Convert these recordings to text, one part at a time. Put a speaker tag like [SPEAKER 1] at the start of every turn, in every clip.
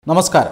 [SPEAKER 1] നമസ്കാരം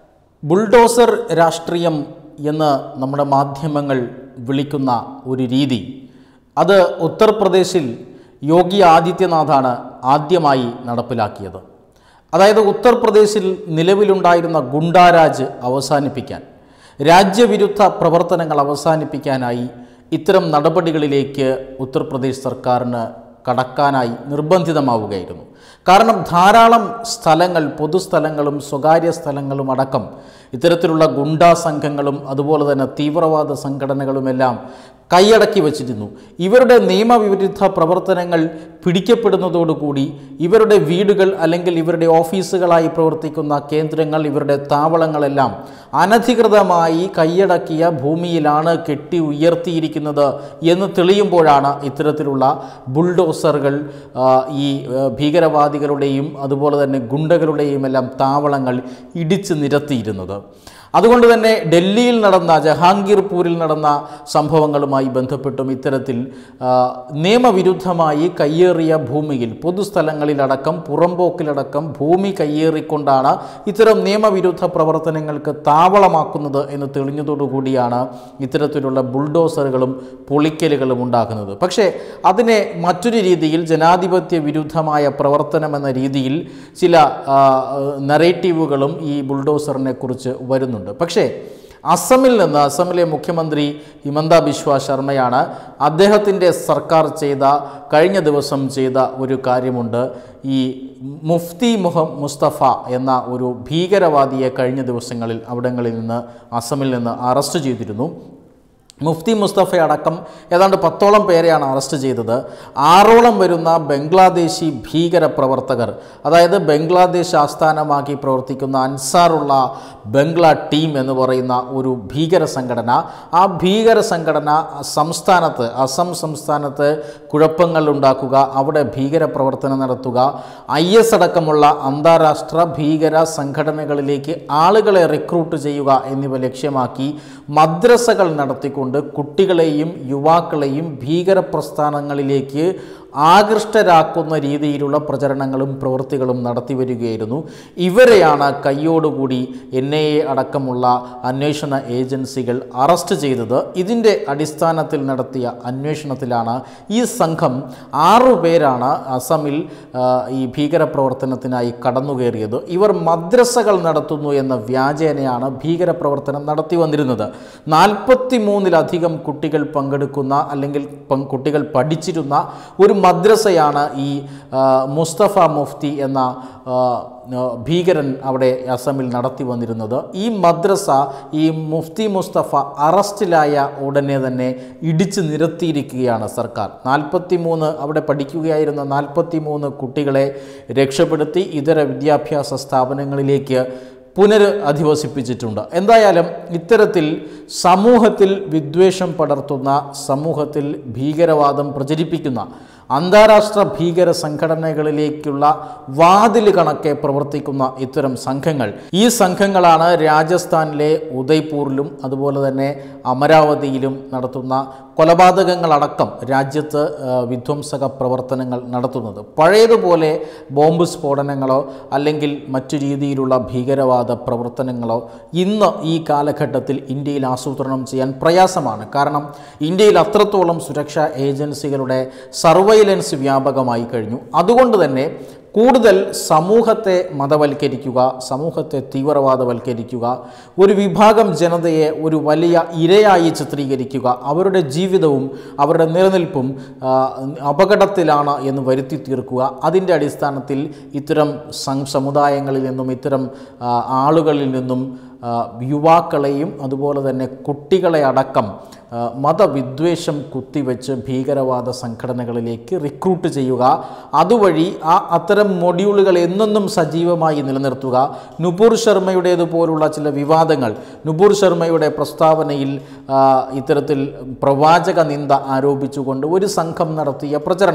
[SPEAKER 1] ബുൾഡോസർ രാഷ്ട്രീയം എന്ന് നമ്മുടെ മാധ്യമങ്ങൾ വിളിക്കുന്ന ഒരു രീതി അത് ഉത്തർപ്രദേശിൽ യോഗി ആദിത്യനാഥാണ് ആദ്യമായി നടപ്പിലാക്കിയത് അതായത് ഉത്തർപ്രദേശിൽ നിലവിലുണ്ടായിരുന്ന ഗുണ്ടാരാജ് അവസാനിപ്പിക്കാൻ രാജ്യവിരുദ്ധ പ്രവർത്തനങ്ങൾ അവസാനിപ്പിക്കാനായി ഇത്തരം നടപടികളിലേക്ക് ഉത്തർപ്രദേശ് സർക്കാരിന് കടക്കാനായി നിർബന്ധിതമാവുകയായിരുന്നു കാരണം ധാരാളം സ്ഥലങ്ങൾ പൊതുസ്ഥലങ്ങളും സ്വകാര്യ സ്ഥലങ്ങളും അടക്കം ഇത്തരത്തിലുള്ള ഗുണ്ടാ സംഘങ്ങളും അതുപോലെ തന്നെ തീവ്രവാദ സംഘടനകളുമെല്ലാം കൈയടക്കി വച്ചിരുന്നു ഇവരുടെ നിയമവിരുദ്ധ പ്രവർത്തനങ്ങൾ പിടിക്കപ്പെടുന്നതോടുകൂടി ഇവരുടെ വീടുകൾ അല്ലെങ്കിൽ ഇവരുടെ ഓഫീസുകളായി പ്രവർത്തിക്കുന്ന കേന്ദ്രങ്ങൾ ഇവരുടെ താവളങ്ങളെല്ലാം അനധികൃതമായി കൈയടക്കിയ ഭൂമിയിലാണ് കെട്ടി ഉയർത്തിയിരിക്കുന്നത് എന്ന് തെളിയുമ്പോഴാണ് ഇത്തരത്തിലുള്ള ബുൾഡോസറുകൾ ആ, ഈ ആ, ഭീകരവാദികളുടെയും അതുപോലെ തന്നെ ഗുണ്ടകളുടെയും എല്ലാം താവളങ്ങൾ ഇടിച്ചു നിരത്തിയിരുന്നത് അതുകൊണ്ട് തന്നെ ഡൽഹിയിൽ നടന്ന ജഹാംഗീർപൂരിൽ നടന്ന സംഭവങ്ങളുമായി ബന്ധപ്പെട്ടും ഇത്തരത്തിൽ ആ, നിയമവിരുദ്ധമായി കയ്യേറിയ ഭൂമിയിൽ പൊതുസ്ഥലങ്ങളിലടക്കം പുറമ്പോക്കിലടക്കം ഭൂമി കയ്യേറിക്കൊണ്ടാണ് ഇത്തരം നിയമവിരുദ്ധ പ്രവർത്തനങ്ങൾക്ക് താവളമാക്കുന്നത് എന്ന് തെളിഞ്ഞതോടുകൂടിയാണ് ഇത്തരത്തിലുള്ള ബുൾഡോസറുകളും പൊളിക്കലുകളും ഉണ്ടാകുന്നത് പക്ഷേ അതിനെ മറ്റൊരു രീതിയിൽ ജനാധിപത്യ വിരുദ്ധമായ പ്രവർത്തനം എന്ന രീതിയിൽ ചില ആ, നറേറ്റീവുകളും ഈ ബുൾഡോസറിനെ കുറിച്ച് വരുന്നുണ്ട് പക്ഷേ അസമിൽ നിന്ന് അസമിലെ മുഖ്യമന്ത്രി ഹിമന്ത ബിശ്വ ശർമ്മയാണ് അദ്ദേഹത്തിൻ്റെ സർക്കാർ ചെയ്ത കഴിഞ്ഞ ദിവസം ചെയ്ത ഒരു കാര്യമുണ്ട് ഈ മുഫ്തി മുഹ മുസ്തഫ എന്ന ഒരു ഭീകരവാദിയെ കഴിഞ്ഞ ദിവസങ്ങളിൽ അവിടങ്ങളിൽ നിന്ന് അസമിൽ നിന്ന് അറസ്റ്റ് ചെയ്തിരുന്നു മുഫ്തി മുസ്തഫ അടക്കം ഏതാണ്ട് പത്തോളം പേരെയാണ് അറസ്റ്റ് ചെയ്തത് ആറോളം വരുന്ന ബംഗ്ലാദേശി ഭീകര പ്രവർത്തകർ അതായത് ബംഗ്ലാദേശ് ആസ്ഥാനമാക്കി പ്രവർത്തിക്കുന്ന അൻസാറുള്ള ബംഗ്ലാ ടീം എന്ന് പറയുന്ന ഒരു ഭീകര സംഘടന ആ ഭീകര സംഘടന സംസ്ഥാനത്ത് അസം സംസ്ഥാനത്ത് കുഴപ്പങ്ങൾ ഉണ്ടാക്കുക അവിടെ ഭീകര പ്രവർത്തനം നടത്തുക ഐ എസ് അടക്കമുള്ള അന്താരാഷ്ട്ര ഭീകര സംഘടനകളിലേക്ക് ആളുകളെ റിക്രൂട്ട് ചെയ്യുക എന്നിവ ലക്ഷ്യമാക്കി മദ്രസകൾ നടത്തിക്കൊണ്ട് കുട്ടികളെയും യുവാക്കളെയും ഭീകര പ്രസ്ഥാനങ്ങളിലേക്ക് ആകൃഷ്ടരാക്കുന്ന രീതിയിലുള്ള പ്രചരണങ്ങളും പ്രവൃത്തികളും നടത്തി വരികയായിരുന്നു ഇവരെയാണ് കയ്യോടുകൂടി എൻ ഐ എ അടക്കമുള്ള അന്വേഷണ ഏജൻസികൾ അറസ്റ്റ് ചെയ്തത് ഇതിൻ്റെ അടിസ്ഥാനത്തിൽ നടത്തിയ അന്വേഷണത്തിലാണ് ഈ സംഘം ആറു പേരാണ് അസമിൽ ആ, ഈ ഭീകരപ്രവർത്തനത്തിനായി കടന്നുകയറിയത് ഇവർ മദ്രസകൾ നടത്തുന്നു എന്ന വ്യാജേനയാണ് ഭീകരപ്രവർത്തനം നടത്തി വന്നിരുന്നത് നാൽപ്പത്തി മൂന്നിലധികം കുട്ടികൾ പങ്കെടുക്കുന്ന അല്ലെങ്കിൽ പങ്ക് കുട്ടികൾ പഠിച്ചിരുന്ന ഒരു മദ്രസയാണ് ഈ ആ, മുസ്തഫ മുഫ്തി എന്ന ആ, ആ, ഭീകരൻ അവിടെ അസമിൽ നടത്തി വന്നിരുന്നത് ഈ മദ്രസ ഈ മുഫ്തി മുസ്തഫ അറസ്റ്റിലായ ഉടനെ തന്നെ ഇടിച്ചു നിരത്തിയിരിക്കുകയാണ് സർക്കാർ നാൽപ്പത്തി മൂന്ന് അവിടെ പഠിക്കുകയായിരുന്ന നാൽപ്പത്തി മൂന്ന് കുട്ടികളെ രക്ഷപ്പെടുത്തി ഇതര വിദ്യാഭ്യാസ സ്ഥാപനങ്ങളിലേക്ക് പുനർ അധിവസിപ്പിച്ചിട്ടുണ്ട് എന്തായാലും ഇത്തരത്തിൽ സമൂഹത്തിൽ വിദ്വേഷം പടർത്തുന്ന സമൂഹത്തിൽ ഭീകരവാദം പ്രചരിപ്പിക്കുന്ന അന്താരാഷ്ട്ര ഭീകര സംഘടനകളിലേക്കുള്ള വാതിൽ കണക്കെ പ്രവർത്തിക്കുന്ന ഇത്തരം സംഘങ്ങൾ ഈ സംഘങ്ങളാണ് രാജസ്ഥാനിലെ ഉദയ്പൂരിലും അതുപോലെ തന്നെ അമരാവതിയിലും നടത്തുന്ന കൊലപാതകങ്ങളടക്കം രാജ്യത്ത് ആ, വിധ്വംസക പ്രവർത്തനങ്ങൾ നടത്തുന്നത് പഴയതുപോലെ ബോംബ് സ്ഫോടനങ്ങളോ അല്ലെങ്കിൽ മറ്റു രീതിയിലുള്ള ഭീകരവാദ പ്രവർത്തനങ്ങളോ ഇന്ന് ഈ കാലഘട്ടത്തിൽ ഇന്ത്യയിൽ ആസൂത്രണം ചെയ്യാൻ പ്രയാസമാണ് കാരണം ഇന്ത്യയിൽ അത്രത്തോളം സുരക്ഷാ ഏജൻസികളുടെ സർവൈലൻസ് വ്യാപകമായി കഴിഞ്ഞു അതുകൊണ്ട് തന്നെ കൂടുതൽ സമൂഹത്തെ മതവൽക്കരിക്കുക സമൂഹത്തെ തീവ്രവാദവൽക്കരിക്കുക ഒരു വിഭാഗം ജനതയെ ഒരു വലിയ ഇരയായി ചിത്രീകരിക്കുക അവരുടെ ജീവിതവും അവരുടെ നിലനിൽപ്പും ആ, അപകടത്തിലാണ് എന്ന് വരുത്തി തീർക്കുക അതിൻ്റെ അടിസ്ഥാനത്തിൽ ഇത്തരം സം സമുദായങ്ങളിൽ നിന്നും ഇത്തരം ആ, ആളുകളിൽ നിന്നും ആ, യുവാക്കളെയും അതുപോലെ തന്നെ കുട്ടികളെ അടക്കം ആ, മതവിദ്വേഷം കുത്തിവെച്ച് ഭീകരവാദ സംഘടനകളിലേക്ക് റിക്രൂട്ട് ചെയ്യുക അതുവഴി ആ അത്തരം മൊഡ്യൂളുകൾ എന്നെന്നും സജീവമായി നിലനിർത്തുക നുപൂർ ശർമ്മയുടേതുപോലുള്ള ചില വിവാദങ്ങൾ നുപൂർ ശർമ്മയുടെ പ്രസ്താവനയിൽ ആ, ഇത്തരത്തിൽ പ്രവാചക നിന്ദ ആരോപിച്ചുകൊണ്ട് ഒരു സംഘം നടത്തിയ പ്രചരണം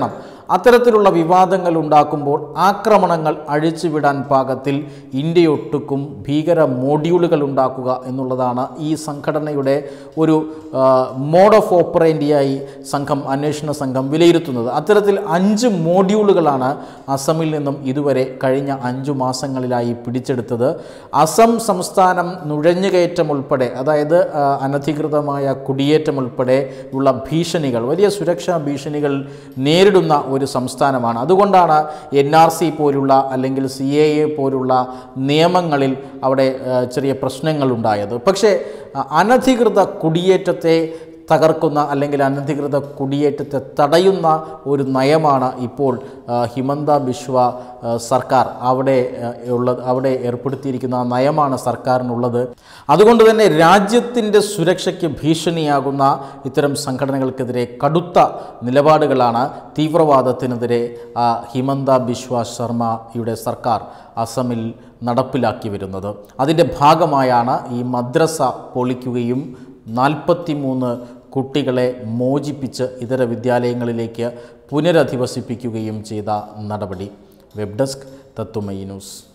[SPEAKER 1] അത്തരത്തിലുള്ള വിവാദങ്ങൾ ഉണ്ടാക്കുമ്പോൾ ആക്രമണങ്ങൾ അഴിച്ചുവിടാൻ പാകത്തിൽ ഇന്ത്യയൊട്ടുക്കും ഭീകര മോഡ്യൂളുകൾ ഉണ്ടാക്കുക എന്നുള്ളതാണ് ഈ സംഘടനയുടെ ഒരു മോഡ് ഓഫ് ഓപ്പറേൻറ്റിയായി സംഘം അന്വേഷണ സംഘം വിലയിരുത്തുന്നത് അത്തരത്തിൽ അഞ്ച് മോഡ്യൂളുകളാണ് അസമിൽ നിന്നും ഇതുവരെ കഴിഞ്ഞ അഞ്ചു മാസങ്ങളിലായി പിടിച്ചെടുത്തത് അസം സംസ്ഥാനം നുഴഞ്ഞുകയറ്റം ഉൾപ്പെടെ അതായത് ആ, അനധികൃതമായ കുടിയേറ്റം ഉൾപ്പെടെ ഉള്ള ഭീഷണികൾ വലിയ സുരക്ഷാ ഭീഷണികൾ നേരിടുന്ന ഒരു സംസ്ഥാനമാണ് അതുകൊണ്ടാണ് എൻ ആർ സി പോലുള്ള അല്ലെങ്കിൽ സി എ എ പോലുള്ള നിയമങ്ങളിൽ അവിടെ ആ, ചെറിയ പ്രശ്നങ്ങളുണ്ടായത് പക്ഷേ ആ, അനധികൃത കുടിയേറ്റത്തെ തകർക്കുന്ന അല്ലെങ്കിൽ അനധികൃത കുടിയേറ്റത്തെ തടയുന്ന ഒരു നയമാണ് ഇപ്പോൾ ആ, ഹിമന്ത ബിശ്വ ആ, സർക്കാർ അവിടെ ആ, ഉള്ളത് അവിടെ ഏർപ്പെടുത്തിയിരിക്കുന്ന ആ നയമാണ് സർക്കാരിനുള്ളത് അതുകൊണ്ട് തന്നെ രാജ്യത്തിൻ്റെ സുരക്ഷയ്ക്ക് ഭീഷണിയാകുന്ന ഇത്തരം സംഘടനകൾക്കെതിരെ കടുത്ത നിലപാടുകളാണ് തീവ്രവാദത്തിനെതിരെ ആ, ഹിമന്ത ബിശ്വ ശർമ്മയുടെ സർക്കാർ അസമിൽ നടപ്പിലാക്കി വരുന്നത് അതിൻ്റെ ഭാഗമായാണ് ഈ മദ്രസ പൊളിക്കുകയും നാൽപ്പത്തിമൂന്ന് കുട്ടികളെ മോചിപ്പിച്ച് ഇതര വിദ്യാലയങ്ങളിലേക്ക് പുനരധിവസിപ്പിക്കുകയും ചെയ്ത നടപടി വെബ് ഡെസ്ക് തത്തുമൈ ന്യൂസ്